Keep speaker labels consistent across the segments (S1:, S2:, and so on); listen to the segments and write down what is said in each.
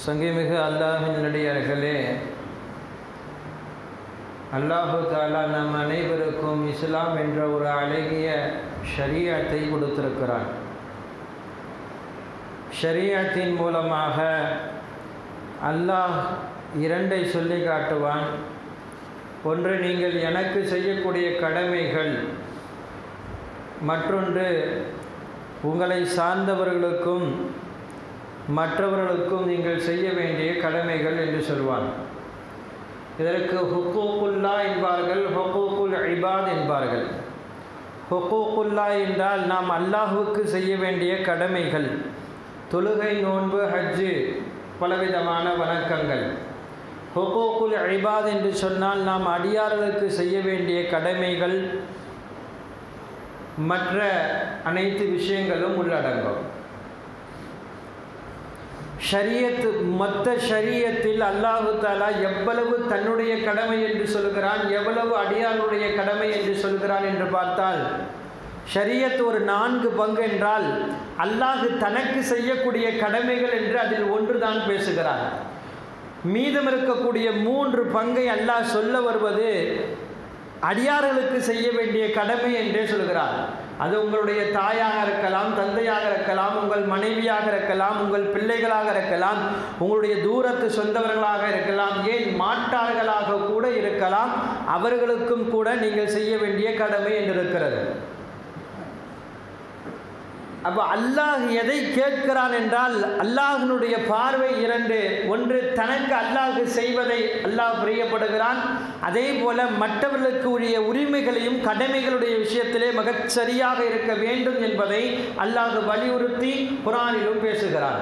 S1: சங்கிமிகு அல்லாஹின் நடிகார்களே அல்லாஹு தாலா நம் அனைவருக்கும் இஸ்லாம் என்ற ஒரு அழகிய ஷரியத்தை கொடுத்திருக்கிறான் ஷரியத்தின் மூலமாக அல்லாஹ் இரண்டை சொல்லி காட்டுவான் ஒன்று நீங்கள் எனக்கு செய்யக்கூடிய கடமைகள் மற்றொன்று உங்களை சார்ந்தவர்களுக்கும் மற்றவர்களுக்கும் நீங்கள் செய்ய வேண்டிய கடமைகள் என்று சொல்வான் இதற்கு ஹுக்கூக்குல்லா என்பார்கள் ஹுக்கூக்குல் இபாத் என்பார்கள் ஹுக்கூக்குல்லா என்றால் நாம் அல்லாஹுக்கு செய்ய வேண்டிய கடமைகள் தொழுகை நோன்பு ஹஜ்ஜு பலவிதமான வணக்கங்கள் ஹுக்கூக்குல் இபாத் என்று சொன்னால் நாம் அடியார்களுக்கு செய்ய வேண்டிய கடமைகள் மற்ற அனைத்து விஷயங்களும் உள்ளடங்கும் ஷரியத்து மொத்த ஷரியத்தில் அல்லாஹு தாலா எவ்வளவு தன்னுடைய கடமை என்று சொல்கிறான் எவ்வளவு அடியாருடைய கடமை என்று சொல்கிறான் என்று பார்த்தால் ஷரியத் ஒரு நான்கு பங்கு என்றால் அல்லாஹு தனக்கு செய்யக்கூடிய கடமைகள் என்று அதில் ஒன்று தான் பேசுகிறான் மீதம் இருக்கக்கூடிய மூன்று பங்கை அல்லாஹ் சொல்ல வருவது அடியார்களுக்கு செய்ய வேண்டிய கடமை என்றே சொல்கிறார் அது உங்களுடைய தாயாக இருக்கலாம் தந்தையாக இருக்கலாம் உங்கள் மனைவியாக இருக்கலாம் உங்கள் பிள்ளைகளாக இருக்கலாம் உங்களுடைய தூரத்து சொந்தவர்களாக இருக்கலாம் ஏன் மாட்டார்களாக கூட இருக்கலாம் அவர்களுக்கும் கூட நீங்கள் செய்ய வேண்டிய கடமை என்று இருக்கிறது அப்போ அல்லாஹ் எதை கேட்கிறான் என்றால் அல்லாஹினுடைய பார்வை இரண்டு ஒன்று தனக்கு அல்லாஹ் செய்வதை அல்லாஹ் பிரியப்படுகிறான் அதே போல மற்றவர்களுக்கு உரிய உரிமைகளையும் கடமைகளுடைய விஷயத்திலே மிகச் சரியாக இருக்க வேண்டும் என்பதை அல்லாஹ் வலியுறுத்தி குரானிலும் பேசுகிறான்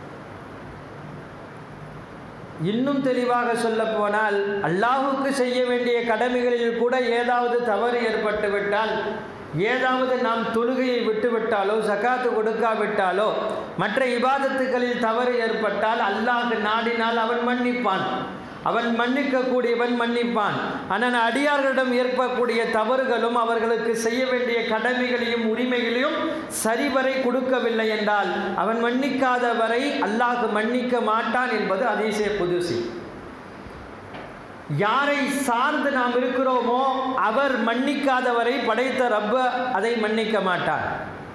S1: இன்னும் தெளிவாக சொல்ல போனால் அல்லாஹுக்கு செய்ய வேண்டிய கடமைகளில் கூட ஏதாவது தவறு ஏற்பட்டு விட்டால் ஏதாவது நாம் தொழுகையை விட்டுவிட்டாலோ சக்காத்து கொடுக்காவிட்டாலோ மற்ற இபாதத்துகளில் தவறு ஏற்பட்டால் அல்லாஹ் நாடினால் அவன் மன்னிப்பான் அவன் மன்னிக்கக்கூடியவன் மன்னிப்பான் ஆனால் அடியார்களிடம் ஏற்படக்கூடிய தவறுகளும் அவர்களுக்கு செய்ய வேண்டிய கடமைகளையும் உரிமைகளையும் சரிவரை கொடுக்கவில்லை என்றால் அவன் மன்னிக்காத வரை அல்லாஹ் மன்னிக்க மாட்டான் என்பது அதிசய புதுசி யாரை சார்ந்து நாம் இருக்கிறோமோ அவர் மன்னிக்காதவரை படைத்த ரப்ப அதை மன்னிக்க மாட்டார்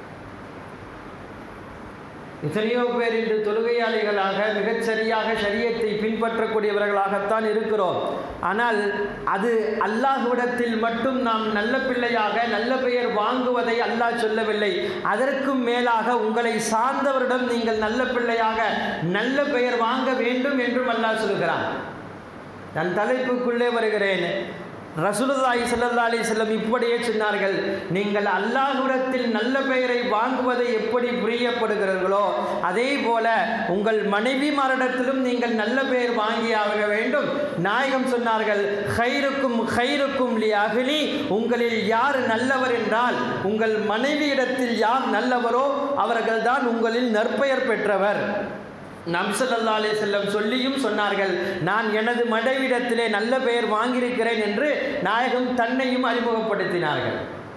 S1: எத்தனையோ பேர் இன்று தொழுகையாளிகளாக மிகச்சரியாக சரியத்தை பின்பற்றக்கூடியவர்களாகத்தான் இருக்கிறோம் ஆனால் அது அல்லாஹ்விடத்தில் மட்டும் நாம் நல்ல பிள்ளையாக நல்ல பெயர் வாங்குவதை அல்லாஹ் சொல்லவில்லை அதற்கும் மேலாக உங்களை சார்ந்தவரிடம் நீங்கள் நல்ல பிள்ளையாக நல்ல பெயர் வாங்க வேண்டும் என்றும் அல்லாஹ் சொல்கிறான் நான் தலைப்புக்குள்ளே வருகிறேன் ரசூலுல்லாஹி ஸல்லல்லாஹு அலைஹி வஸல்லம் இப்படியே சொன்னார்கள் நீங்கள் அல்லாஹ்விடத்தில் நல்ல பெயரை வாங்குவதை எப்படி பிரியப்படுகிறீர்களோ அதே போல உங்கள் மனைவிமாரிடத்திலும் நீங்கள் நல்ல பெயர் வாங்கியாக வேண்டும் நாயகம் சொன்னார்கள் ஹைருக்கும் ஹைருக்கும் லி அகலி உங்களில் யார் நல்லவர் என்றால் உங்கள் மனைவியிடத்தில் யார் நல்லவரோ அவர்கள்தான் உங்களில் நற்பெயர் பெற்றவர் நம்சல்லா அலே செல்லம் சொல்லியும் சொன்னார்கள் நான் எனது மனைவிடத்திலே நல்ல பெயர் வாங்கியிருக்கிறேன் என்று நாயகம் தன்னையும் அறிமுகப்படுத்தினார்கள்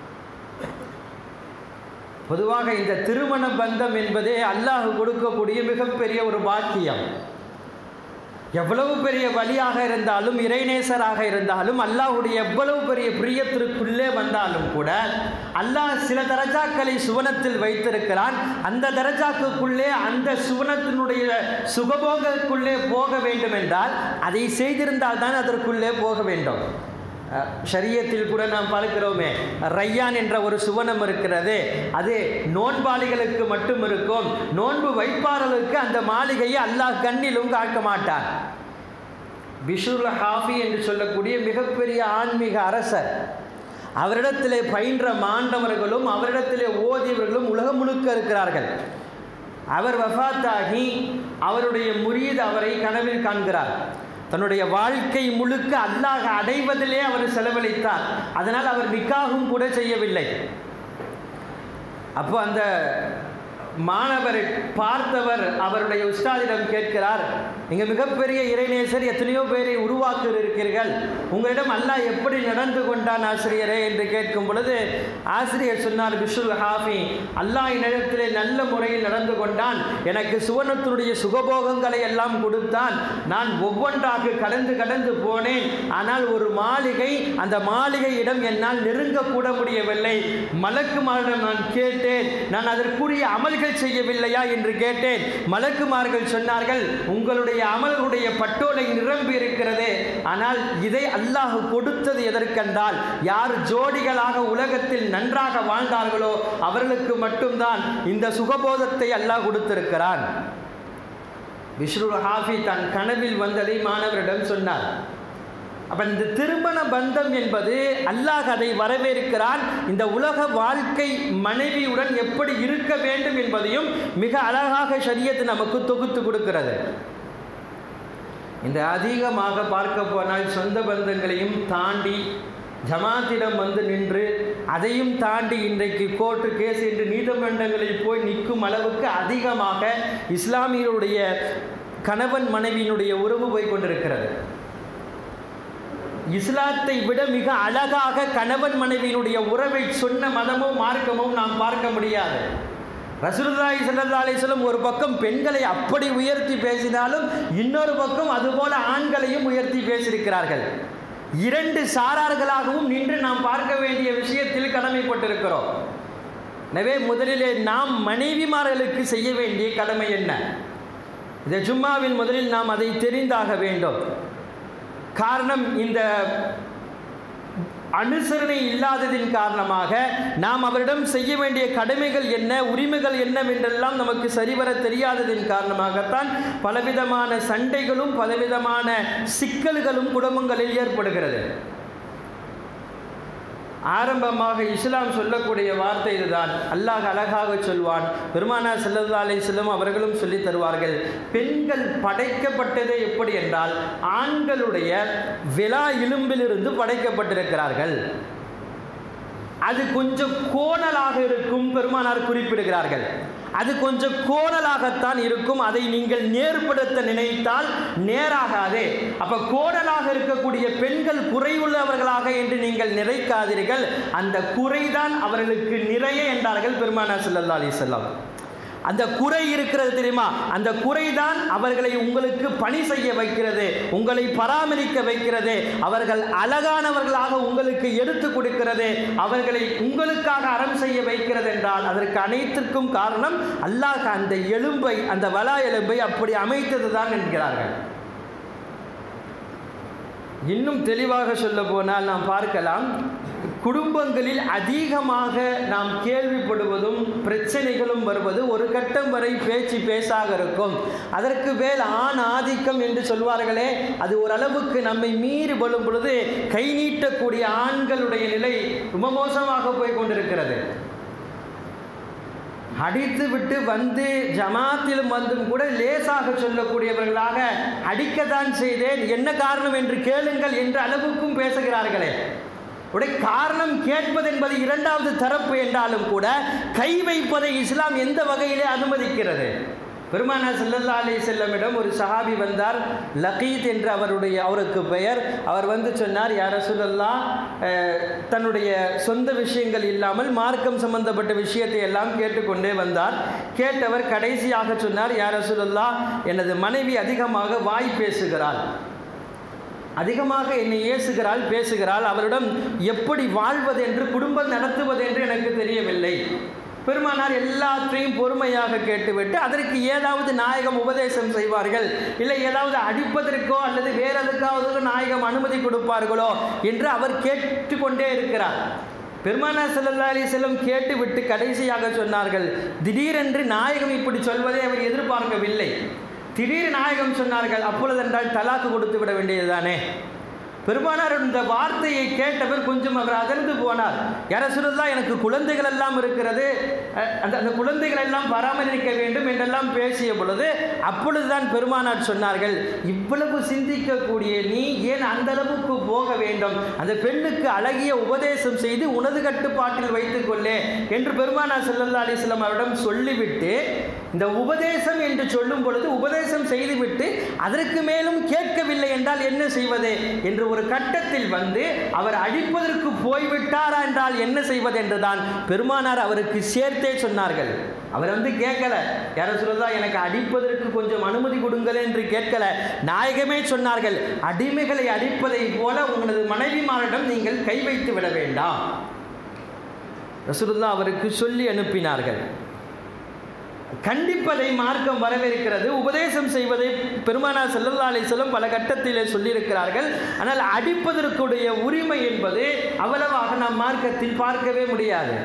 S1: பொதுவாக இந்த திருமண பந்தம் என்பதே அல்லாஹ் கொடுக்கக்கூடிய மிகப்பெரிய ஒரு பாக்கியம் எவ்வளவு பெரிய வழியாக இருந்தாலும் இறைநேசராக இருந்தாலும் அல்லாஹுடைய எவ்வளவு பெரிய பிரியத்திற்குள்ளே வந்தாலும் கூட அல்லாஹ் சில தரஜாக்களை சுவனத்தில் வைத்திருக்கிறான் அந்த தரஜாக்குள்ளே அந்த சுவனத்தினுடைய சுகபோகக்குள்ளே போக வேண்டும் என்றால் அதை செய்திருந்தால் தான் அதற்குள்ளே போக வேண்டும் ஷரியத்தில் கூட நாம் பார்க்கிறோமே ரையான் என்ற ஒரு சுவனம் இருக்கிறது அது நோன்பாளிகளுக்கு மட்டும் இருக்கும் நோன்பு வைப்பாளர்களுக்கு அந்த மாளிகையை அல்லாஹ் கண்ணிலும் காக்க மாட்டான் பிஷுல் ஹாஃபி என்று சொல்லக்கூடிய மிகப்பெரிய ஆன்மீக அரசர் அவரிடத்திலே பயின்ற மாண்டவர்களும் அவரிடத்திலே ஓதியவர்களும் உலகம் முழுக்க இருக்கிறார்கள் அவர் வஃத்தாகி அவருடைய முரீது அவரை கனவில் காண்கிறார் தன்னுடைய வாழ்க்கை முழுக்க அல்லாஹ் அடைவதிலே அவர் செலவழித்தார் அதனால் அவர் நிக்காகும் கூட செய்யவில்லை அப்போ அந்த மாணவர் பார்த்தவர் அவருடைய உஸ்தாதிடம் கேட்கிறார் நீங்கள் மிகப்பெரிய இறைநேசர் எத்தனையோ பேரை உருவாக்கி இருக்கிறீர்கள் உங்களிடம் அல்லாஹ் எப்படி நடந்து கொண்டான் ஆசிரியரே என்று கேட்கும் பொழுது ஆசிரியர் சொன்னார் பிஷுல் ஹாஃபி அல்லாஹ் என்னிடத்திலே நல்ல முறையில் நடந்து கொண்டான் எனக்கு சுவனத்தினுடைய சுகபோகங்களை எல்லாம் கொடுத்தான் நான் ஒவ்வொன்றாக கடந்து கடந்து போனேன் ஆனால் ஒரு மாளிகை அந்த மாளிகையிடம் என்னால் நெருங்கக்கூட முடியவில்லை மலக்குமாரிடம் நான் கேட்டேன் நான் அதற்குரிய அமல்கள் செய்யவில்லையா என்று கேட்டேன் மலக்குமார்கள் சொன்னார்கள் உங்களுடைய அமல்களுடைய பட்டோலை நிரம்பி இருக்கிறது ஆனால் இதை அல்லாஹ் கொடுத்தது எதற்கென்றால் யார் ஜோடிகளாக உலகத்தில் நன்றாக வாழ்ந்தார்களோ அவர்களுக்கு மட்டும்தான் இந்த சுகபோதத்தை அல்லாஹ் கொடுத்திருக்கிறான் விஷ்ணு ஹாஃபி தன் கனவில் வந்ததை மாணவரிடம் சொன்னார் அப்ப இந்த திருமண பந்தம் என்பது அல்லாஹ் அதை வரவேற்கிறான் இந்த உலக வாழ்க்கை மனைவியுடன் எப்படி இருக்க வேண்டும் என்பதையும் மிக அழகாக ஷரியத்து நமக்கு தொகுத்து கொடுக்கிறது இந்த அதிகமாக பார்க்க போனால் சொந்த பந்தங்களையும் தாண்டி ஜமாத்திடம் வந்து நின்று அதையும் தாண்டி இன்றைக்கு கோர்ட்டு கேஸ் என்று நீதிமன்றங்களில் போய் நிற்கும் அளவுக்கு அதிகமாக இஸ்லாமியருடைய கணவன் மனைவியினுடைய உறவு போய் கொண்டிருக்கிறது இஸ்லாத்தை விட மிக அழகாக கணவன் மனைவியினுடைய உறவை சொன்ன மதமோ மார்க்கமோ நாம் பார்க்க முடியாது ரசூலுல்லாஹி ஸல்லல்லாஹு அலைஹி வஸல்லம் ஒரு பக்கம் பெண்களை அப்படி உயர்த்தி பேசினாலும் இன்னொரு பக்கம் அதுபோல ஆண்களையும் உயர்த்தி பேசியிருக்கிறார்கள் இரண்டு சாரார்களாகவும் நின்று நாம் பார்க்க வேண்டிய விஷயத்தில் கடமைப்பட்டிருக்கிறோம் எனவே முதலிலே நாம் மனைவிமார்களுக்கு செய்ய வேண்டிய கடமை என்ன இந்த ஜும்மாவில் முதலில் நாம் அதை தெரிந்தாக வேண்டும் காரணம் இந்த அனுசரணை இல்லாததின் காரணமாக நாம் அவரிடம் செய்ய வேண்டிய கடமைகள் என்ன உரிமைகள் என்னவென்றெல்லாம் நமக்கு சரிவர தெரியாததின் காரணமாகத்தான் பலவிதமான சண்டைகளும் பலவிதமான சிக்கல்களும் குடும்பங்களில் ஏற்படுகிறது ஆரம்பமாக இஸ்லாம் சொல்லக்கூடிய வார்த்தை இதுதான் அல்லாஹ் அழகாக சொல்வான் பெருமானா செல்லல்லா அலிஸ்லம் அவர்களும் சொல்லி தருவார்கள் பெண்கள் படைக்கப்பட்டதே எப்படி என்றால் ஆண்களுடைய விழா இலும்பிலிருந்து படைக்கப்பட்டிருக்கிறார்கள் அது கொஞ்சம் கோணலாக இருக்கும் பெருமானார் குறிப்பிடுகிறார்கள் அது கொஞ்சம் கோணலாகத்தான் இருக்கும் அதை நீங்கள் நேர்படுத்த நினைத்தால் நேராகாதே அப்ப கோணலாக இருக்கக்கூடிய பெண்கள் குறைவுள்ளவர்களாக என்று நீங்கள் நினைக்காதீர்கள் அந்த குறைதான் அவர்களுக்கு நிறைய என்றார்கள் பெருமானா ஸல்லல்லாஹு அலைஹி வஸல்லம் அந்த குறை இருக்கிறது தெரியுமா அந்த குறைதான் அவர்களை உங்களுக்கு பணி செய்ய வைக்கிறது உங்களை பராமரிக்க வைக்கிறது அவர்கள் அழகானவர்களாக உங்களுக்கு எடுத்து கொடுக்கிறது அவர்களை உங்களுக்காக அறம் செய்ய வைக்கிறது என்றால் அதற்கு அனைத்திற்கும் காரணம் அல்லாஹ் அந்த எலும்பை அந்த வலா எலும்பை அப்படி அமைத்தது தான் என்கிறார்கள் இன்னும் தெளிவாக சொல்ல போனால் நாம் பார்க்கலாம் குடும்பங்களில் அதிகமாக நாம் கேள்விப்படுவதும் பிரச்சனைகளும் வருவது ஒரு கட்டம் வரை பேச்சு பேசாக இருக்கும் அதற்கு மேல் ஆண் ஆதிக்கம் என்று சொல்வார்களே அது ஓரளவுக்கு நம்மை மீறி வரும் பொழுது கை நீட்டக்கூடிய ஆண்களுடைய நிலை ரொம்ப மோசமாக போய் கொண்டிருக்கிறது அடித்து விட்டு வந்து ஜமாத்திலும் வந்தும் கூட லேசாக சொல்லக்கூடியவர்களாக அடிக்கத்தான் செய்தேன் என்ன காரணம் என்று கேளுங்கள் என்ற அளவுக்கும் பேசுகிறார்களே உடைய காரணம் கேட்பது என்பது இரண்டாவது தரப்பு என்றாலும் கூட கை வைப்பதை இஸ்லாம் எந்த வகையிலே அனுமதிக்கிறது பெருமானா செல்லல்லா அலி செல்லமிடம் ஒரு சஹாபி வந்தார் லகீத் என்று அவருடைய அவருக்கு பெயர் அவர் வந்து சொன்னார் யார சொல்லல்லா தன்னுடைய சொந்த விஷயங்கள் இல்லாமல் மார்க்கம் சம்பந்தப்பட்ட விஷயத்தை எல்லாம் கேட்டுக்கொண்டே வந்தார் கேட்டவர் கடைசியாக சொன்னார் யார சொல்லல்லா எனது மனைவி அதிகமாக வாய் பேசுகிறாள் அதிகமாக என்னை ஏசுகிறாள் பேசுகிறாள் அவரிடம் எப்படி வாழ்வது என்று குடும்பம் நடத்துவது என்று எனக்கு தெரியவில்லை பெருமானார் எல்லாற்றையும் பொறுமையாக கேட்டுவிட்டு அதற்கு ஏதாவது நாயகம் உபதேசம் செய்வார்கள் இல்லை ஏதாவது அடிப்பதற்கோ அல்லது வேற எதுக்காவது நாயகம் அனுமதி கொடுப்பார்களோ என்று அவர் கேட்டுக்கொண்டே இருக்கிறார் பெருமானா செல்லல்லா அலி செல்லம் கேட்டுவிட்டு கடைசியாக சொன்னார்கள் திடீரென்று நாயகம் இப்படி சொல்வதை அவர் எதிர்பார்க்கவில்லை திடீர் நாயகம் சொன்னார்கள் அப்பொழுதென்றால் தலாக்கு கொடுத்து விட வேண்டியதுதானே பெருமானார் இந்த வார்த்தையை கேட்டவர் கொஞ்சம் அவர் அதிர்ந்து போனார் யார சொல்லலாம் எனக்கு குழந்தைகள் எல்லாம் இருக்கிறது அஹ், அந்த அந்த குழந்தைகள் எல்லாம் பராமரிக்க வேண்டும் என்றெல்லாம் பேசிய பொழுது அப்பொழுதுதான் பெருமானார் சொன்னார்கள் இவ்வளவு சிந்திக்கக்கூடிய நீ ஏன் அந்த அளவுக்கு போக வேண்டும் அந்த பெண்ணுக்கு அழகிய உபதேசம் செய்து உனது கட்டுப்பாட்டில் வைத்துக் கொள்ளே என்று பெருமானார் ஸல்லல்லாஹு அலைஹி வஸல்லம் அவரிடம் சொல்லிவிட்டு இந்த உபதேசம் என்று சொல்லும் பொழுது உபதேசம் செய்துவிட்டு அதற்கு மேலும் கேட்கவில்லை என்றால் என்ன செய்வது என்று ஒரு கட்டத்தில் வந்து அவர் அடிப்பதற்கு போய்விட்டாரா என்றால் என்ன செய்வது என்றுதான் பெருமானார் அவருக்கு சேர்த்தே சொன்னார்கள் அவர் வந்து கேட்கல யார சொல்லதா எனக்கு அடிப்பதற்கு கொஞ்சம் அனுமதி கொடுங்கள் என்று கேட்கல நாயகமே சொன்னார்கள் அடிமைகளை அடிப்பதை போல உங்களது மனைவிமாரிடம் நீங்கள் கை வைத்து விட வேண்டாம் ரசூலுல்லாஹ் அவருக்கு சொல்லி அனுப்பினார்கள் கண்டிப்பதை மார்க்கம் வரவேற்கிறது உபதேசம் செய்வதை பெருமானார் ஸல்லல்லாஹு அலைஹி வஸல்லம் பல கட்டத்திலே சொல்லியிருக்கிறார்கள் ஆனால் அடிப்பதற்குடைய உரிமை என்பது அவ்வளவாக நாம் மார்க்கத்தில் பார்க்கவே முடியாது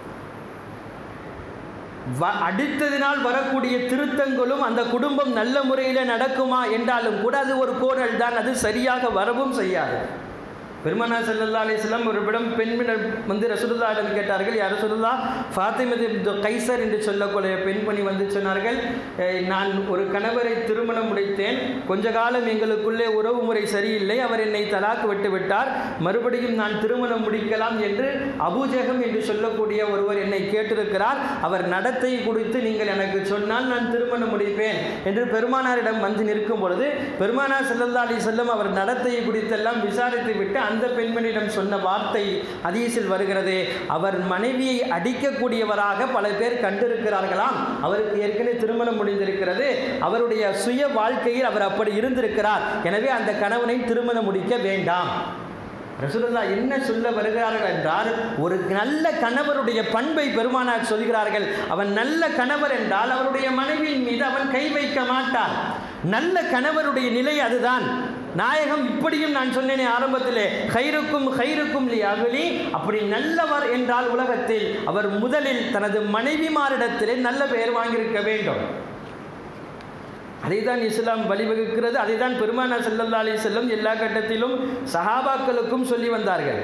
S1: வ- அடித்ததினால் வரக்கூடிய திருத்தங்களும் அந்த குடும்பம் நல்ல முறையில் நடக்குமா என்றாலும் கூட அது ஒரு கோணல் தான் அது சரியாக வரவும் செய்யாது பெருமானா ஸல்லல்லாஹு அலைஹி வஸல்லம் ஒரு இடம் பெண்ணிடம் வந்து ரசூலுல்லாஹிடம் கேட்டார்கள் யார் ரசூலுல்லா ஃபாத்திமது பின்த் கைசர் என்று சொல்லக்கூடிய பெண்மணி வந்து சொன்னார்கள் "ஏய், நான் ஒரு கணவரை திருமணம் முடித்தேன் கொஞ்ச காலம் எங்களுக்குள்ளே உறவு முறை சரியில்லை அவர் என்னை தலாக்கு விட்டு விட்டார் மறுபடியும் நான் திருமணம் முடிக்கலாம் என்று அபூஜகம் என்று சொல்லக்கூடிய ஒருவர் என்னை கேட்டிருக்கிறார் அவர் நடத்தை குறித்து நீங்கள் எனக்கு சொன்னால் நான் திருமணம் முடிப்பேன் என்று பெருமானாரிடம் வந்து நிற்கும் பொழுது பெருமானார் ஸல்லல்லாஹு அலைஹி வஸல்லம் அவர் நடத்தையை குறித்தெல்லாம் விசாரித்து விட்டு அந்த பெண்மணியிடம் சொன்ன வார்த்தை ஹதீஸில் வருகிறது அவர் மனைவியை அடிக்கக்கூடியவராக பல பேர் கண்டிருக்கிறார்களாம் அவருக்கு ஏற்கனவே திருமணம் முடிந்திருக்கிறது அவருடைய சுய வாழ்க்கையில் அவர் அப்படி இருந்திருக்கிறார் எனவே அந்த கணவனை திருமணம் முடிக்க வேண்டாம் ரசூலுல்லா என்ன சொல்ல வருகிறார்கள் என்றால் ஒரு நல்ல கணவருடைய பண்பை பெருமானார் சொல்கிறார்கள் அவன் நல்ல கணவர் என்றால் அவருடைய மனைவியின் மீது அவன் கை வைக்க மாட்டான் நல்ல கணவருடைய நிலை அதுதான் நாயகம் இப்படியும் நான் சொன்னேனே ஆரம்பத்திலே ஹைருக்கும் ஹைருக்கும் லி அகலி அப்படி நல்லவர் என்றால் உலகத்தில் அவர் முதலில் தனது மனைவிமாரிடத்திலே நல்ல பெயர் வாங்கியிருக்க வேண்டும் அதைதான் இஸ்லாம் வழிவகுக்கிறது அதைதான் பெருமானார் ஸல்லல்லாஹு அலைஹி செல்லம் எல்லா கட்டத்திலும் சஹாபாக்களுக்கும் சொல்லி வந்தார்கள்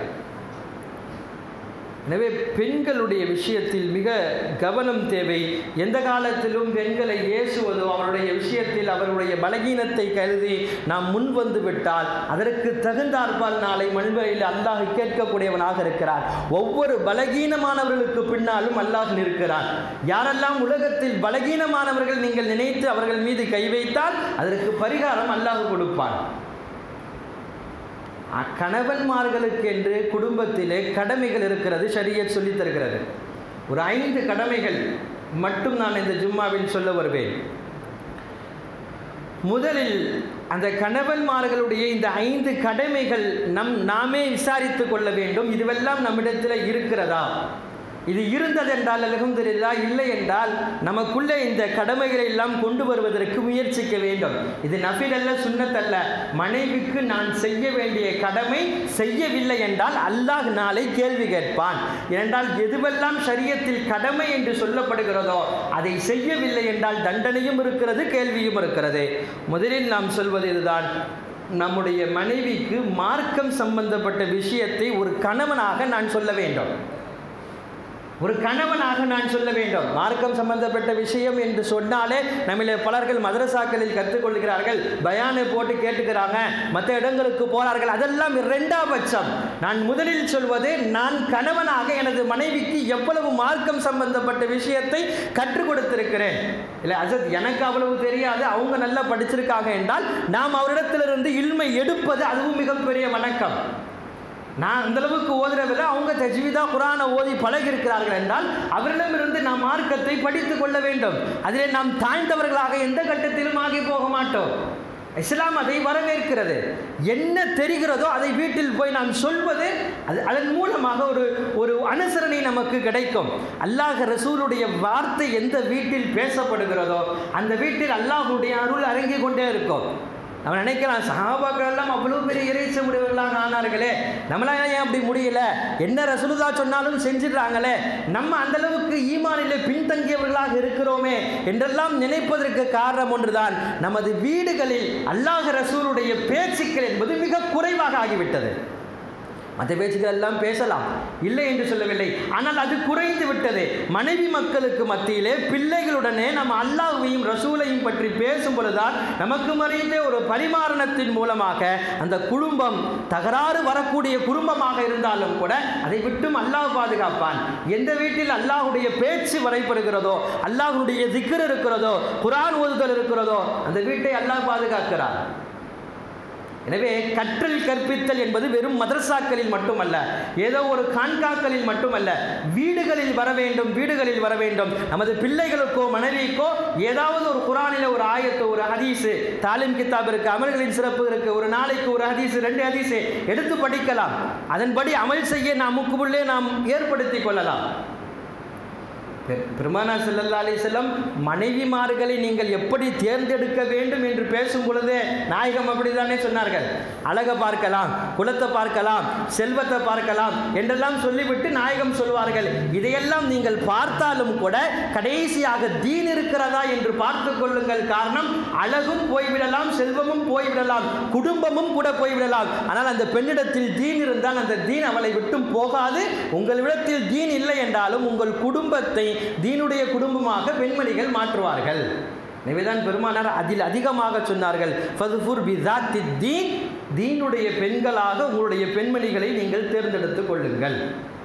S1: எனவே பெண்களுடைய விஷயத்தில் மிக கவனம் தேவை எந்த காலத்திலும் பெண்களை ஏசுவதோ அவருடைய விஷயத்தில் அவருடைய பலகீனத்தை கருதி நாம் முன் வந்து விட்டால் அதற்கு தகுந்தாற்பால் நாளை மண்வரையில் அல்லாஹ் கேட்கக்கூடியவனாக இருக்கிறார் ஒவ்வொரு பலகீனமானவர்களுக்கு பின்னாலும் அல்லாஹ் நிற்கிறான் யாரெல்லாம் உலகத்தில் பலகீனமானவர்கள் நீங்கள் நினைத்து அவர்கள் மீது கை வைத்தால் அதற்கு பரிகாரம் அல்லாஹ் கொடுப்பான் அ- கணவன்மார்களுக்கு என்று குடும்பத்திலே கடமைகள் இருக்கிறது ஷரியத் சொல்லித் தருகிறது ஒரு ஐந்து கடமைகள் மட்டும் நான் இந்த ஜும்மாவில் சொல்ல வருவேன் முதலில் அந்த கணவன்மார்களுடைய இந்த ஐந்து கடமைகள் நம் நாமே விசாரித்து கொள்ள வேண்டும் இதுவெல்லாம் நம்மிடத்தில் இருக்கிறதா இது இருந்ததென்றால் அலகம்துல்லா இல்லை என்றால் நமக்குள்ளே இந்த கடமைகளை எல்லாம் கொண்டு வருவதற்கு முயற்சிக்க வேண்டும் இது நஃபில் அல்ல சுன்னத் அல்ல மனைவிக்கு நான் செய்ய வேண்டிய கடமை செய்யவில்லை என்றால் அல்லாஹ் நாளை கேள்வி கேட்பான் ஏனென்றால் எதுவெல்லாம் ஷரியத்தில் கடமை என்று சொல்லப்படுகிறதோ அதை செய்யவில்லை என்றால் தண்டனையும் இருக்கிறது கேள்வியும் இருக்கிறது முதலில் நாம் சொல்வது இதுதான் நம்முடைய மனைவிக்கு மார்க்கம் சம்பந்தப்பட்ட விஷயத்தை ஒரு கணவனாக நான் சொல்ல வேண்டும் ஒரு கணவனாக நான் சொல்ல வேண்டும் மார்க்கம் சம்பந்தப்பட்ட விஷயம் என்று சொன்னாலே நம்மள பலர்கள் மதரசாக்களில் கற்றுக்கொள்கிறார்கள் பயானை போட்டு கேட்டுக்கிறாங்க மற்ற இடங்களுக்கு போறார்கள் அதெல்லாம் இரண்டாம் பட்சம் நான் முதலில் சொல்வது நான் கணவனாக எனது மனைவிக்கு எவ்வளவு மார்க்கம் சம்பந்தப்பட்ட விஷயத்தை கற்றுக் கொடுத்திருக்கிறேன் இல்லை அசத் எனக்கு அவ்வளவு தெரியாது அவங்க நல்லா படிச்சிருக்காங்க என்றால் நாம் அவரிடத்திலிருந்து இல்மை எடுப்பது அதுவும் மிகப்பெரிய வணக்கம் நான் அந்த அளவுக்கு ஓதுறதில்லை அவங்க தஜ்வீதா குரானை ஓதி பழகி இருக்கிறார்கள் என்றால் அவரிடமிருந்து நாம் மார்க்கத்தை படித்துக் கொள்ள வேண்டும் அதிலே நாம் தாழ்ந்தவர்களாக எந்த கட்டத்திலும் ஆகி போக மாட்டோம் இஸ்லாம் அதை வரவேற்கிறது என்ன தெரிகிறதோ அதை வீட்டில் போய் நாம் சொல்வது அது அதன் மூலமாக ஒரு ஒரு அனுசரணை நமக்கு கிடைக்கும் அல்லாஹ் ரசூலுடைய வார்த்தை எந்த வீட்டில் பேசப்படுகிறதோ அந்த வீட்டில் அல்லாஹ்வுடைய அருள் அரங்கிக் கொண்டே இருக்கும் நம்ம நினைக்கலாம் சஹாபாக்கள் எல்லாம் அவ்வளோ பெரிய இறைச்ச முடிவுகளாக ஆனார்களே நம்மளால ஏன் அப்படி முடியல என்ன ரசூலுல்லா சொன்னாலும் செஞ்சிடுறாங்களே நம்ம அந்த அளவுக்கு ஈமானிலே பின்தங்கியவர்களாக இருக்கிறோமே என்றெல்லாம் நினைப்பதற்கு காரணம் ஒன்றுதான் நமது வீடுகளில் அல்லாஹ் ரசூலுடைய பேச்சுக்கள் என்பது மிக குறைவாக ஆகிவிட்டது மற்ற பேச்சுக்கள் எல்லாம் பேசலாம் இல்லை என்று சொல்லவில்லை ஆனால் அது குறைந்து விட்டது மனைவி மக்களுக்கு மத்தியிலே பிள்ளைகளுடனே நம்ம அல்லாஹ்வையும் ரசூலையும் பற்றி பேசும் பொழுதுதான் நமக்கு மறைந்த ஒரு பரிமாரணத்தின் மூலமாக அந்த குடும்பம் தகராறு வரக்கூடிய குடும்பமாக இருந்தாலும் கூட அதை விட்டும் அல்லாஹ் பாதுகாப்பான் எந்த வீட்டில் அல்லாஹ்வுடைய பேச்சு வரைப்படுகிறதோ அல்லாஹ்வுடைய திக்ர் இருக்கிறதோ குரான் ஓதுதல் இருக்கிறதோ அந்த வீட்டை அல்லாஹ் பாதுகாக்கிறார் எனவே கற்றல் கற்பித்தல் என்பது வெறும் மதரசாக்களில் மட்டுமல்ல ஏதோ ஒரு கான்காக்களில் மட்டுமல்ல வீடுகளில் வர வேண்டும் வீடுகளில் வர வேண்டும் நமது பிள்ளைகளுக்கோ மனைவிக்கோ ஏதாவது ஒரு குரானில் ஒரு ஆயத்து ஒரு ஹதீஸு தாலிம் கிதாப் இருக்கு அமல்களின் சிறப்பு இருக்கு ஒரு நாளைக்கு ஒரு ஹதீஸு ரெண்டு ஹதீஸு எடுத்து படிக்கலாம் அதன்படி அமல் செய்ய நாம் முக்குள்ளே நாம் ஏற்படுத்தி கொள்ளலாம் பெ- பெருமானார் ஸல்லல்லாஹு அலைஹி வஸல்லம் மனைவிமார்களை நீங்கள் எப்படி தேர்ந்தெடுக்க வேண்டும் என்று பேசும் பொழுதே நாயகம் அப்படித்தானே சொன்னார்கள் அழகை பார்க்கலாம் குலத்தை பார்க்கலாம் செல்வத்தை பார்க்கலாம் என்றெல்லாம் சொல்லிவிட்டு நாயகம் சொல்வார்கள் இதையெல்லாம் நீங்கள் பார்த்தாலும் கூட கடைசியாக தீன் இருக்கிறதா என்று பார்த்து கொள்ளுங்கள் காரணம் அழகும் போய்விடலாம் செல்வமும் போய்விடலாம் குடும்பமும் கூட போய்விடலாம் ஆனால் அந்த பெண்ணிடத்தில் தீன் இருந்தால் அந்த தீன் அவளை விட்டும் போகாது உங்களிடத்தில் தீன் இல்லை என்றாலும் உங்கள் குடும்பத்தை தீனுடைய குடும்பமாக பெண்மணிகள் மாற்றுவார்கள் எனவேதான் பெருமானார் அதில் அதிகமாக சொன்னார்கள் ஃபதுஃபுர் பிதாத்தி தீன் தீனுடைய பெண்களாக உங்களுடைய பெண்மணிகளை நீங்கள் தேர்ந்தெடுத்துக் கொள்ளுங்கள்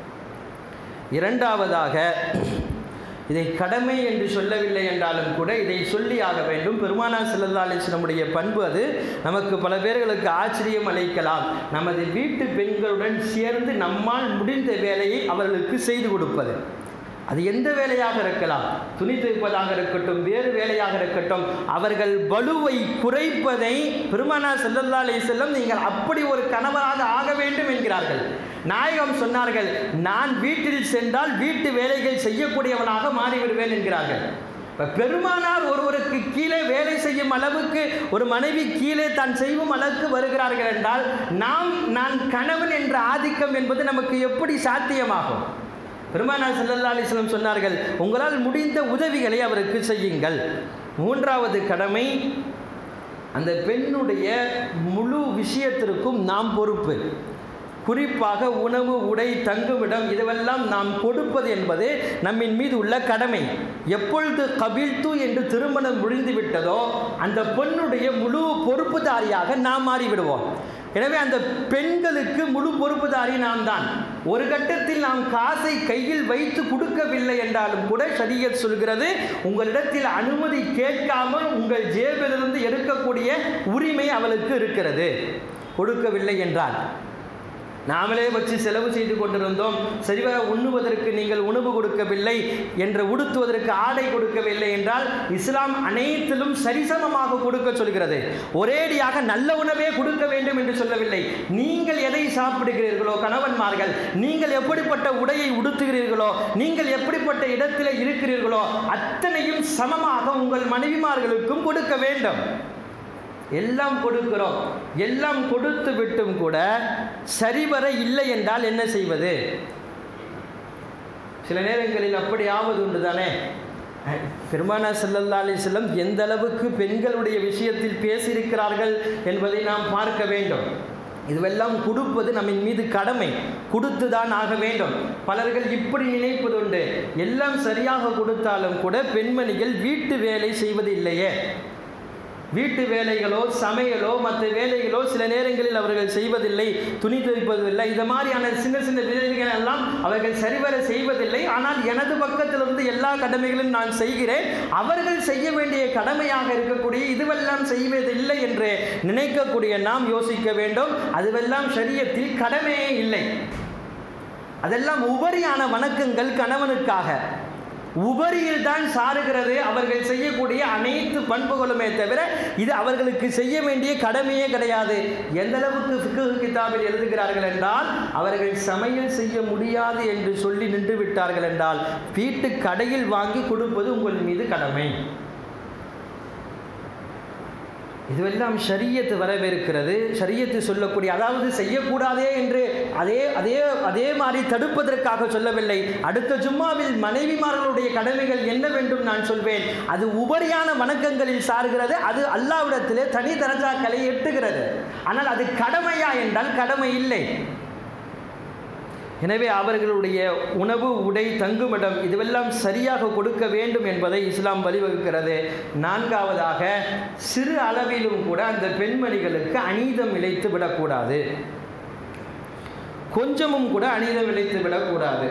S1: இரண்டாவதாக இதை கடமை என்று சொல்லவில்லை என்றாலும் கூட இதை சொல்லி ஆக வேண்டும் பெருமானா ஸல்லல்லாஹு அலைஹி வஸல்லமுடைய பண்பு அது நமக்கு பல பேர்களுக்கு ஆச்சரியம் அளிக்கலாம் நமது வீட்டு பெண்களுடன் சேர்ந்து நம்மால் முடிந்த வேலையை அவர்களுக்கு செய்து கொடுப்பது அது எந்த வேலையாக இருக்கலாம் துணி துவைப்பதாக இருக்கட்டும் வேறு வேலையாக இருக்கட்டும் அவர்கள் வலுவை குறைப்பதை பெருமானா ஸல்லல்லாஹு அலைஹி வஸல்லம் நீங்கள் அப்படி ஒரு கணவராக ஆக வேண்டும் என்கிறார்கள் நாயகம் சொன்னார்கள் நான் வீட்டில் சென்றால் வீட்டு வேலைகள் செய்யக்கூடியவனாக மாறிவிடுவேன் என்கிறார்கள் இப்ப பெருமானார் ஒருவருக்கு கீழே வேலை செய்யும் அளவுக்கு ஒரு மனைவி கீழே தான் செய்யும் அளவுக்கு வருகிறார்கள் என்றால் நாம் நான் கணவன் என்ற ஆதிக்கம் என்பது நமக்கு எப்படி சாத்தியமாகும் பெருமானார் ஸல்லல்லாஹு அலைஹி வஸல்லம் சொன்னார்கள் உங்களால் முடிந்த உதவிகளை அவருக்கு செய்யுங்கள் மூன்றாவது கடமை அந்த பெண்ணுடைய முழு விஷயத்திற்கும் நாம் பொறுப்பு குறிப்பாக உணவு உடை தங்குமிடம் இதுவெல்லாம் நாம் கொடுப்பது என்பது நம்மின் மீது உள்ள கடமை எப்பொழுது கபில்து என்று திருமணம் முடிந்து விட்டதோ அந்த பெண்ணுடைய முழு பொறுப்புதாரியாக நாம் மாறிவிடுவோம் எனவே அந்த பெண்களுக்கு முழு பொறுப்புதாரி நாம் தான் ஒரு கட்டத்தில் நாம் காசை கையில் வைத்து கொடுக்கவில்லை என்றாலும் கூட ஷரியத் சொல்கிறது உங்களிடத்தில் அனுமதி கேட்காமல் உங்கள் ஜேபிலிருந்து எடுக்கக்கூடிய உரிமை அவளுக்கு இருக்கிறது கொடுக்கவில்லை என்றால் நாமளே வச்சு செலவு செய்து கொண்டிருந்தோம் சரிவர உண்ணுவதற்கு நீங்கள் உணவு கொடுக்கவில்லை என்று உடுத்துவதற்கு ஆடை கொடுக்கவில்லை என்றால் இஸ்லாம் அனைத்திலும் சரிசமமாக கொடுக்க சொல்கிறது ஒரேடியாக நல்ல உணவே கொடுக்க வேண்டும் என்று சொல்லவில்லை நீங்கள் எதை சாப்பிடுகிறீர்களோ கணவன்மார்கள் நீங்கள் எப்படிப்பட்ட உடையை உடுத்துகிறீர்களோ நீங்கள் எப்படிப்பட்ட இடத்திலே இருக்கிறீர்களோ அத்தனையும் சமமாக உங்கள் மனைவிமார்களுக்கும் கொடுக்க வேண்டும் எல்லாம் கொடுக்கிறோம் எல்லாம் கொடுத்து விட்டும் கூட சரிவர இல்லை என்றால் என்ன செய்வது சில நேரங்களில் அப்படி ஆவது உண்டு தானே பெருமானா ஸல்லல்லாஹு அலைஹி வஸல்லம் எந்த அளவுக்கு பெண்களுடைய விஷயத்தில் பேசியிருக்கிறார்கள் என்பதை நாம் பார்க்க வேண்டும் இதுவெல்லாம் கொடுப்பது நம்மின் மீது கடமை கொடுத்துதான் ஆக வேண்டும் பலர்கள் இப்படி நினைப்பதுண்டு எல்லாம் சரியாக கொடுத்தாலும் கூட பெண்மணிகள் வீட்டு வேலை செய்வது இல்லையே வீட்டு வேலைகளோ சமையலோ மற்ற வேலைகளோ சில நேரங்களில் அவர்கள் செய்வதில்லை துணி துவைப்பதில்லை இது மாதிரியான சின்ன சின்ன வேலைகள் எல்லாம் அவர்கள் சரிவர செய்வதில்லை ஆனால் எனது பக்கத்திலிருந்து எல்லா கடமைகளும் நான் செய்கிறேன் அவர்கள் செய்ய வேண்டிய கடமையாக இருக்கக்கூடிய இதுவெல்லாம் செய்வதில்லை என்று நினைக்கக்கூடிய நாம் யோசிக்க வேண்டும் அதுவெல்லாம் சரியத்தில் கடமையே இல்லை அதெல்லாம் உபரியான வணக்கங்கள் கணவனுக்காக உபரியில் தான் சாருகிறது அவர்கள் செய்யக்கூடிய அனைத்து பண்புகளுமே தவிர இது அவர்களுக்கு செய்ய வேண்டிய கடமையே கிடையாது எந்த அளவுக்கு ஃபிக்கு கிதாபில் எழுதுகிறார்கள் என்றால் அவர்கள் சமையல் செய்ய முடியாது என்று சொல்லி நின்று விட்டார்கள் என்றால் வீட்டு கடையில் வாங்கி கொடுப்பது உங்கள் மீது கடமை இதுவெல்லாம் ஷரியத்து வரவேற்கிறது ஷரியத்து சொல்லக்கூடிய அதாவது செய்யக்கூடாதே என்று அதே அதே அதே மாதிரி தடுப்பதற்காக சொல்லவில்லை அடுத்த ஜும்மாவில் மனைவிமார்களுடைய கடமைகள் என்னவென்றும் நான் சொல்வேன் அது உபரியான வணக்கங்களில் சார்கிறது அது அல்லாவிடத்திலே தனி தரஜாக்களை எட்டுகிறது ஆனால் அது கடமையா என்றால் கடமை இல்லை எனவே அவர்களுடைய உணவு உடை தங்குமிடம் இதுவெல்லாம் சரியாக கொடுக்க வேண்டும் என்பதை இஸ்லாம் வழிவகுக்கிறது நான்காவதாக சிறு அளவிலும் கூட அந்த பெண்மணிகளுக்கு அநீதம் இழைத்து விடக்கூடாது கொஞ்சமும் கூட அநீதம் இழைத்து விடக்கூடாது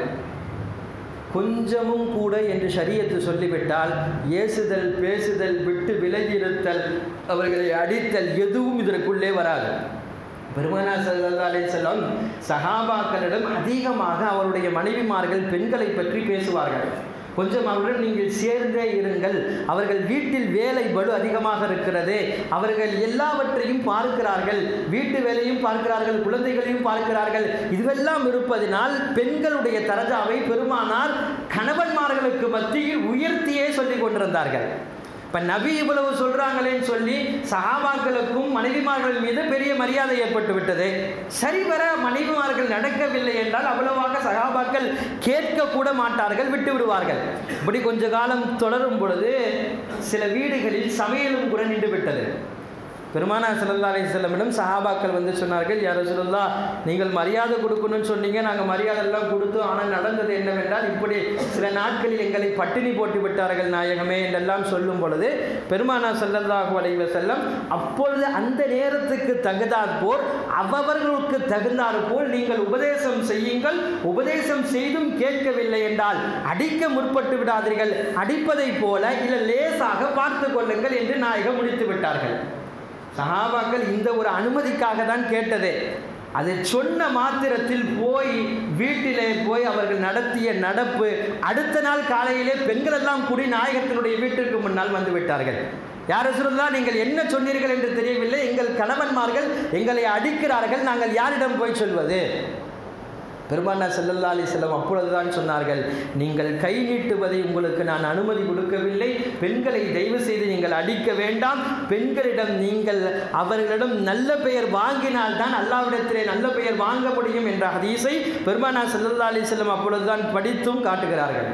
S1: கொஞ்சமும் கூட என்று ஷரியத்து சொல்லிவிட்டால் ஏசுதல் பேசுதல் விட்டு விலகியிருத்தல் அவர்களை அடித்தல் எதுவும் இதற்குள்ளே வராது பெருமனா சல்லா அலிசல்லாம் சஹாபாக்களிடம் அதிகமாக அவருடைய மனைவிமார்கள் பெண்களை பற்றி பேசுவார்கள் கொஞ்சம் அவருடன் நீங்கள் சேர்ந்தே இருங்கள் அவர்கள் வீட்டில் வேலை பலு அதிகமாக இருக்கிறது அவர்கள் எல்லாவற்றையும் பார்க்கிறார்கள் வீட்டு வேலையும் பார்க்கிறார்கள் குழந்தைகளையும் பார்க்கிறார்கள் இதுவெல்லாம் இருப்பதினால் பெண்களுடைய தரஜாவை பெருமானார் கணவன்மார்களுக்கு மத்தியில் உயர்த்தியே சொல்லிக் கொண்டிருந்தார்கள் இப்போ நபி இவ்வளவு சொல்கிறாங்களேன்னு சொல்லி சகாபாக்களுக்கும் மனைவிமார்கள் மீது பெரிய மரியாதை ஏற்பட்டு விட்டது சரிவர மனைவிமார்கள் நடக்கவில்லை என்றால் அவ்வளவாக சகாபாக்கள் கேட்க கூட மாட்டார்கள் விட்டு விடுவார்கள் இப்படி கொஞ்ச காலம் தொடரும் பொழுது சில வீடுகளில் சமையலும் கூட நின்று விட்டது பெருமானா சல்லா அலி செல்லமிடம் சஹாபாக்கள் வந்து சொன்னார்கள் யார சொல்லா நீங்கள் மரியாதை கொடுக்கணும்னு சொன்னீங்க நாங்கள் மரியாதை எல்லாம் கொடுத்தோம் ஆனால் நடந்தது என்னவென்றால் இப்படி சில நாட்களில் எங்களை பட்டினி போட்டு விட்டார்கள் நாயகமே என்றெல்லாம் சொல்லும் பொழுது பெருமானா சல்லல்லாஹு அலைவ செல்லம் அப்பொழுது அந்த நேரத்துக்கு தகுந்தாற் போர் அவர்களுக்கு தகுந்தாற் போல் நீங்கள் உபதேசம் செய்யுங்கள் உபதேசம் செய்தும் கேட்கவில்லை என்றால் அடிக்க முற்பட்டு விடாதீர்கள் அடிப்பதைப் போல இல்லை லேசாக பார்த்து கொள்ளுங்கள் என்று நாயகம் முடித்து விட்டார்கள் சஹாபாக்கள் இந்த ஒரு அனுமதிக்காக தான் கேட்டது அதை சொன்ன மாத்திரத்தில் போய் வீட்டிலே போய் அவர்கள் நடத்திய நடப்பு அடுத்த நாள் காலையிலே பெண்கள் எல்லாம் கூடி நாயகத்தினுடைய வீட்டிற்கு முன்னால் வந்து விட்டார்கள் யார் சொல்லலாம் நீங்கள் என்ன சொன்னீர்கள் என்று தெரியவில்லை எங்கள் கணவன்மார்கள் எங்களை அடிக்கிறார்கள் நாங்கள் யாரிடம் போய் சொல்வது பெருமானா செல்லல்லா அலி செல்லம் அப்பொழுதுதான் சொன்னார்கள் நீங்கள் கை நீட்டுவதை உங்களுக்கு நான் அனுமதி கொடுக்கவில்லை பெண்களை தயவு செய்து நீங்கள் அடிக்க வேண்டாம் பெண்களிடம் நீங்கள் அவர்களிடம் நல்ல பெயர் வாங்கினால் தான் அல்லாவிடத்திலே நல்ல பெயர் வாங்க முடியும் என்ற ஹதீஸை பெருமானா செல்லல்லா அலி செல்லம் அப்பொழுதுதான் படித்தும் காட்டுகிறார்கள்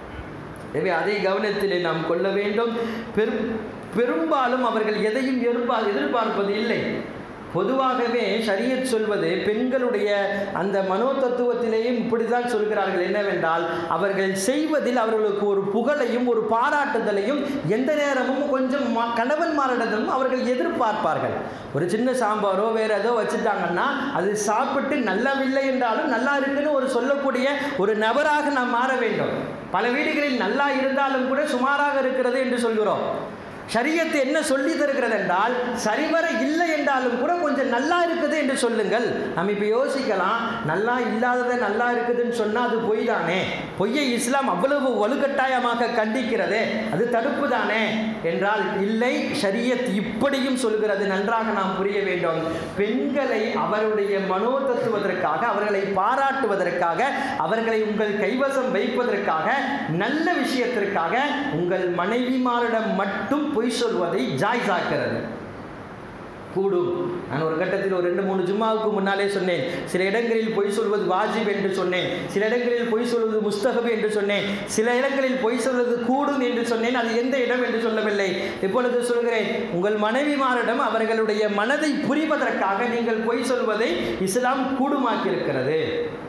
S1: எனவே அதை கவனத்திலே நாம் கொள்ள வேண்டும் பெரும் பெரும்பாலும் அவர்கள் எதையும் எதிர்பார் எதிர்பார்ப்பது இல்லை பொதுவாகவே ஷரியத் சொல்வது பெண்களுடைய அந்த மனோ தத்துவத்திலேயும் இப்படிதான் சொல்கிறார்கள் என்னவென்றால் அவர்கள் செய்வதில் அவர்களுக்கு ஒரு புகழையும் ஒரு பாராட்டுதலையும் எந்த நேரமும் கொஞ்சம் ம- கணவன்மாரிடமும் அவர்கள் எதிர்பார்ப்பார்கள் ஒரு சின்ன சாம்பாரோ வேற ஏதோ வச்சுட்டாங்கன்னா அது சாப்பிட்டு நல்லாவில்லை என்றாலும் நல்லா இருக்குன்னு ஒரு சொல்லக்கூடிய ஒரு நபராக நாம் மாற வேண்டும் பல வீடுகளில் நல்லா இருந்தாலும் கூட சுமாராக இருக்கிறது என்று சொல்கிறோம் ஷரியத்து என்ன சொல்லி தருகிறது என்றால் சரிவர இல்லை என்றாலும் கூட கொஞ்சம் நல்லா இருக்குது என்று சொல்லுங்கள் நம்ம இப்போ யோசிக்கலாம் நல்லா இல்லாததை நல்லா இருக்குதுன்னு சொன்னால் அது பொய் தானே பொய்யை இஸ்லாம் அவ்வளவு வலுக்கட்டாயமாக கண்டிக்கிறதே அது தடுப்பு தானே என்றால் இல்லை ஷரியத் இப்படியும் சொல்கிறது நன்றாக நாம் புரிய வேண்டும் பெண்களை அவருடைய மனோ தத்துவதற்காக அவர்களை பாராட்டுவதற்காக அவர்களை உங்கள் கைவசம் வைப்பதற்காக நல்ல விஷயத்திற்காக உங்கள் மனைவிமாரிடம் மட்டும் பொய் சொல்வதை ஜாய்ஸாக்கிறது கூடும் நான் ஒரு கட்டத்தில் ஒரு ரெண்டு மூணு ஜும்மாவுக்கு முன்னாலே சொன்னேன் சில இடங்களில் பொய் சொல்வது வாஜிப் என்று சொன்னேன் சில இடங்களில் பொய் சொல்வது முஸ்தகப் என்று சொன்னேன் சில இடங்களில் பொய் சொல்வது கூடும் என்று சொன்னேன் அது எந்த இடம் என்று சொல்லவில்லை இப்பொழுது சொல்கிறேன் உங்கள் மனைவிமாரிடம் அவர்களுடைய மனதை புரிவதற்காக நீங்கள் பொய் சொல்வதை இஸ்லாம் கூடுமாக்கியிருக்கிறது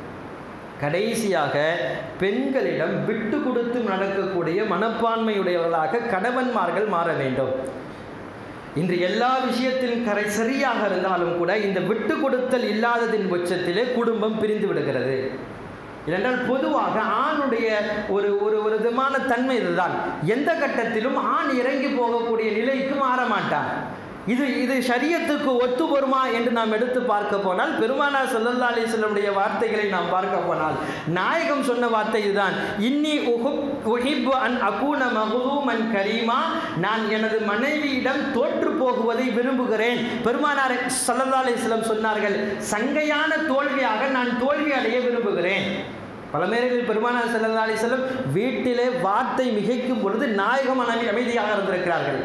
S1: கடைசியாக பெண்களிடம் விட்டு கொடுத்து நடக்கக்கூடிய மனப்பான்மையுடையவர்களாக கணவன்மார்கள் மாற வேண்டும் இன்று எல்லா விஷயத்திலும் கரை சரியாக இருந்தாலும் கூட இந்த விட்டு கொடுத்தல் இல்லாததின் பட்சத்திலே குடும்பம் பிரிந்து விடுகிறது ஏனென்றால் பொதுவாக ஆணுடைய ஒரு ஒரு ஒரு விதமான தன்மை இதுதான் எந்த கட்டத்திலும் ஆண் இறங்கி போகக்கூடிய நிலைக்கு மாற மாட்டான் இது இது ஷரியத்துக்கு ஒத்து வருமா என்று நாம் எடுத்து பார்க்க போனால் பெருமானா ஸல்லல்லாஹு அலைஹி வஸல்லமுடைய வார்த்தைகளை நாம் பார்க்க போனால் நாயகம் சொன்ன வார்த்தை இதுதான் இன்னி உஹுப் உஹிப்பு அன் அகூன மகுதூமன் கரீமா நான் எனது மனைவியிடம் தோற்று போகுவதை விரும்புகிறேன் பெருமானார் ஸல்லல்லாஹு அலைஹி வஸல்லம் சொன்னார்கள் சங்கையான தோல்வியாக நான் தோல்வி அடைய விரும்புகிறேன் பல நேரங்களில் பெருமானார் ஸல்லல்லாஹு அலைஹி வஸல்லம் வீட்டிலே வார்த்தை மிகைக்கும் பொழுது நாயகம் அமை- அமைதியாக இருந்திருக்கிறார்கள்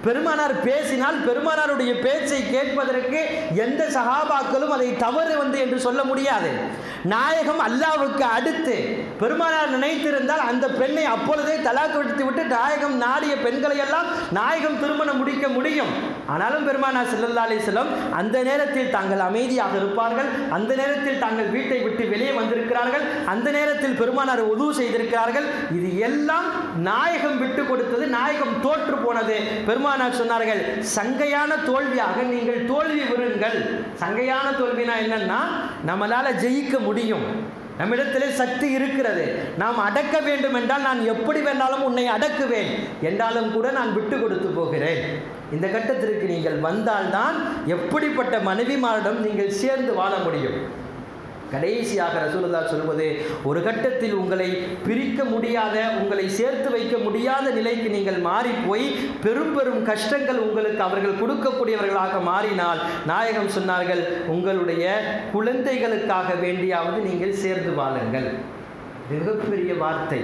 S1: பெருமானார் பேசினால் பெருமானாருடைய பேச்சை கேட்பதற்கு எந்த சகாபாக்களும் அதை தவறு வந்து என்று சொல்ல முடியாது நாயகம் அல்லாவுக்கு அடுத்து பெருமானார் நினைத்திருந்தால் அந்த பெண்ணை அப்பொழுதே தலாக்கு விடுத்து விட்டு நாயகம் நாடிய பெண்களை எல்லாம் நாயகம் திருமணம் முடிக்க முடியும் ஆனாலும் பெருமானார் ஸல்லல்லாஹு அலைஹி வஸல்லம் அந்த நேரத்தில் தாங்கள் அமைதியாக இருப்பார்கள் அந்த நேரத்தில் தாங்கள் வீட்டை விட்டு வெளியே வந்திருக்கிறார்கள் அந்த நேரத்தில் பெருமானார் உதவு செய்திருக்கிறார்கள் இது எல்லாம் நாயகம் விட்டு கொடுத்தது நாயகம் தோற்று போனது பெருமானார் சொன்னார்கள் சங்கையான தோல்வியாக நீங்கள் தோல்வி விடுங்கள் சங்கையான தோல்வினா என்னன்னா நம்மளால ஜெயிக்க முடியும் நம்மிடத்திலே சக்தி இருக்கிறது நாம் அடக்க வேண்டும் என்றால் நான் எப்படி வேண்டாலும் உன்னை அடக்குவேன் என்றாலும் கூட நான் விட்டு கொடுத்து போகிறேன் இந்த கட்டத்திற்கு நீங்கள் வந்தால்தான் எப்படிப்பட்ட மனைவிமாரிடம் நீங்கள் சேர்ந்து வாழ முடியும் கடைசியாக ரசூலுல்லா சொல்வது ஒரு கட்டத்தில் உங்களை பிரிக்க முடியாத உங்களை சேர்த்து வைக்க முடியாத நிலைக்கு நீங்கள் மாறி போய் பெரும் பெரும் கஷ்டங்கள் உங்களுக்கு அவர்கள் கொடுக்கக்கூடியவர்களாக மாறினால் நாயகம் சொன்னார்கள் உங்களுடைய குழந்தைகளுக்காக வேண்டியாவது நீங்கள் சேர்ந்து வாழுங்கள் இது மிகப்பெரிய வார்த்தை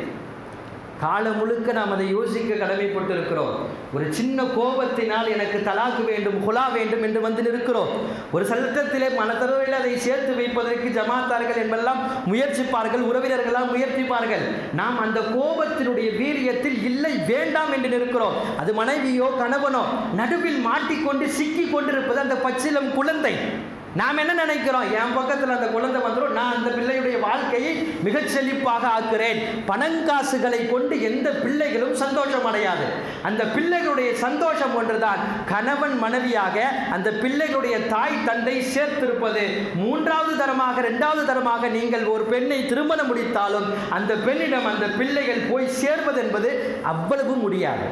S1: காலம் முழுக்க நாம் அதை யோசிக்க கடமைப்பட்டிருக்கிறோம் ஒரு சின்ன கோபத்தினால் எனக்கு தலாக்கு வேண்டும் ஹுலா வேண்டும் என்று வந்து நிற்கிறோம் ஒரு சட்டத்திலே மனத்தளவில் அதை சேர்த்து வைப்பதற்கு ஜமாத்தார்கள் என்பெல்லாம் முயற்சிப்பார்கள் உறவினர்களாம் முயற்சிப்பார்கள் நாம் அந்த கோபத்தினுடைய வீரியத்தில் இல்லை வேண்டாம் என்று நிற்கிறோம் அது மனைவியோ கணவனோ நடுவில் மாட்டிக்கொண்டு சிக்கி கொண்டிருப்பது அந்த பச்சிலம் குழந்தை நாம் என்ன நினைக்கிறோம் என் பக்கத்தில் அந்த குழந்தை வந்துடும் நான் அந்த பிள்ளையுடைய வாழ்க்கையை மிகச் செழிப்பாக ஆக்குறேன் பணங்காசுகளை கொண்டு எந்த பிள்ளைகளும் சந்தோஷம் அடையாது அந்த பிள்ளைகளுடைய சந்தோஷம் ஒன்றுதான் கணவன் மனைவியாக அந்த பிள்ளைகளுடைய தாய் தந்தை சேர்த்திருப்பது மூன்றாவது தரமாக இரண்டாவது தரமாக நீங்கள் ஒரு பெண்ணை திருமணம் முடித்தாலும் அந்த பெண்ணிடம் அந்த பிள்ளைகள் போய் சேர்வது என்பது அவ்வளவு முடியாது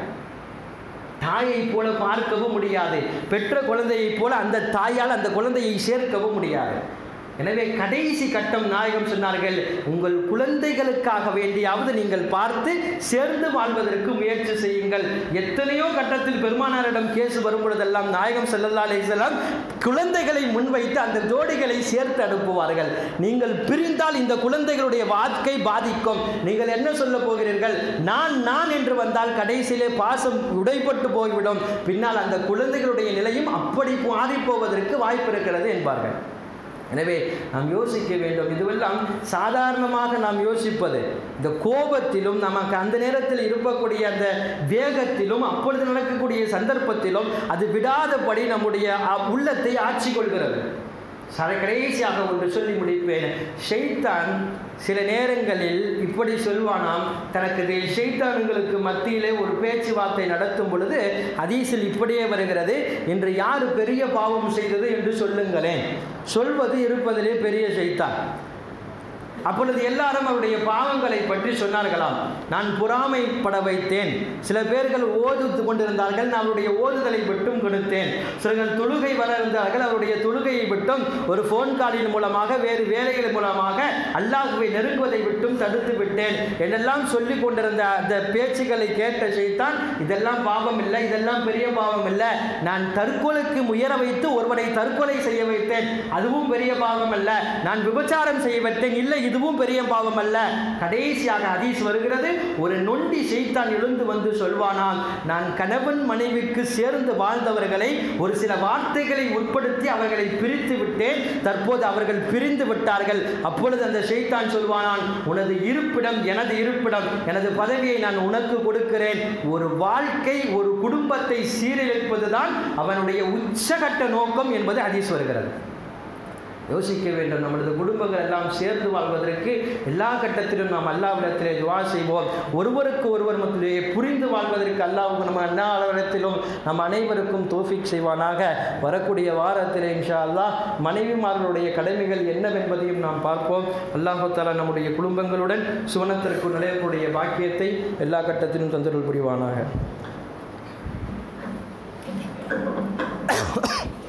S1: தாயை போல பார்க்கவும் முடியாது பெற்ற குழந்தையைப் போல அந்த தாயால் அந்த குழந்தையை சேர்க்கவும் முடியாது எனவே கடைசி கட்டம் நாயகம் சொன்னார்கள் உங்கள் குழந்தைகளுக்காக வேண்டியாவது நீங்கள் பார்த்து சேர்ந்து வாழ்வதற்கு முயற்சி செய்யுங்கள் எத்தனையோ கட்டத்தில் பெருமானாரிடம் கேஸ் வரும் பொழுதெல்லாம் நாயகம் ஸல்லல்லாஹு அலைஹி வஸல்லம் குழந்தைகளை முன்வைத்து அந்த ஜோடிகளை சேர்த்து அனுப்புவார்கள் நீங்கள் பிரிந்தால் இந்த குழந்தைகளுடைய வாழ்க்கை பாதிக்கும் நீங்கள் என்ன சொல்ல போகிறீர்கள் நான் நான் என்று வந்தால் கடைசியிலே பாசம் உடைப்பட்டு போய்விடும் பின்னால் அந்த குழந்தைகளுடைய நிலையும் அப்படி மாறி போவதற்கு வாய்ப்பு இருக்கிறது என்பார்கள் எனவே நாம் யோசிக்க வேண்டும் இதுவெல்லாம் சாதாரணமாக நாம் யோசிப்பது இந்த கோபத்திலும் நமக்கு அந்த நேரத்தில் இருக்கக்கூடிய அந்த வேகத்திலும் அப்பொழுது நடக்கக்கூடிய சந்தர்ப்பத்திலும் அது விடாதபடி நம்முடைய அ- உள்ளத்தை ஆட்சி கொள்கிறது சர கடைசியாக ஒன்று சொல்லி முடிப்பேன் ஷைத்தான் சில நேரங்களில் இப்படி சொல்வானாம் தனக்கு இந்த ஷைத்தானுங்களுக்கு மத்தியிலே ஒரு பேச்சுவார்த்தை நடத்தும் பொழுது ஹதீஸில் இப்படியே வருகிறது இன்று யார் பெரிய பாவம் செய்தது என்று சொல்லுங்களேன் சொல்வது இருப்பதிலே பெரிய ஷைத்தான் அப்பொழுது எல்லாரும் அவருடைய பாவங்களை பற்றி சொன்னார்களாம் நான் பொறாமைப்பட வைத்தேன் சில பேர்கள் ஓதுத்து கொண்டிருந்தார்கள் நான் அவருடைய ஓதுதலை விட்டும் கொடுத்தேன் சிலர்கள் தொழுகை வர இருந்தார்கள் அவருடைய தொழுகையை விட்டும் ஒரு ஃபோன் காலின் மூலமாக வேறு வேலைகள் மூலமாக அல்லாஹுவை நெருங்குவதை விட்டும் தடுத்து விட்டேன் என்றெல்லாம் சொல்லி கொண்டிருந்த அந்த பேச்சுக்களை கேட்ட செய்தான் இதெல்லாம் பாவம் இல்லை இதெல்லாம் பெரிய பாவம் இல்லை நான் தற்கொலைக்கு முயற வைத்து ஒருவனை தற்கொலை செய்ய வைத்தேன் அதுவும் பெரிய பாவம் அல்ல நான் விபச்சாரம் செய்ய வைத்தேன் இல்லை இதுவும் பெரிய பாவம் அல்ல கடைசியாக ஹதீஸ் வருகிறது ஒரு நொண்டி செய்தான் எழுந்து வந்து சொல்வானாம் நான் கணவன் மனைவிக்கு சேர்ந்து வாழ்ந்தவர்களை ஒரு சில வார்த்தைகளை உட்படுத்தி அவர்களை பிரித்து விட்டேன் தற்போது அவர்கள் பிரிந்து விட்டார்கள் அப்பொழுது அந்த ஷைத்தான் சொல்வானான் உனது இருப்பிடம் எனது இருப்பிடம் எனது பதவியை நான் உனக்கு கொடுக்கிறேன் ஒரு வாழ்க்கை ஒரு குடும்பத்தை சீரழிப்பதுதான் அவனுடைய உச்சகட்ட நோக்கம் என்பது ஹதீஸ் வருகிறது யோசிக்க வேண்டும் நம்மளது குடும்பங்கள் எல்லாம் சேர்ந்து வாழ்வதற்கு எல்லா கட்டத்திலும் நாம் அல்லாவிடத்திலே துவா செய்வோம் ஒருவருக்கு ஒருவர் மத்தியிலே புரிந்து வாழ்வதற்கு அல்லாவுக்கு நம்ம எல்லா இடத்திலும் நம் அனைவருக்கும் தோஃபிக் செய்வானாக வரக்கூடிய வாரத்திலே இன்ஷா அல்லாஹ் மனைவிமார்களுடைய கடமைகள் என்னவென்பதையும் நாம் பார்ப்போம் அல்லாஹு தாலா நம்முடைய குடும்பங்களுடன் சுவனத்திற்கு நுழையக்கூடிய பாக்கியத்தை எல்லா கட்டத்திலும் தந்தருள் புரிவானாக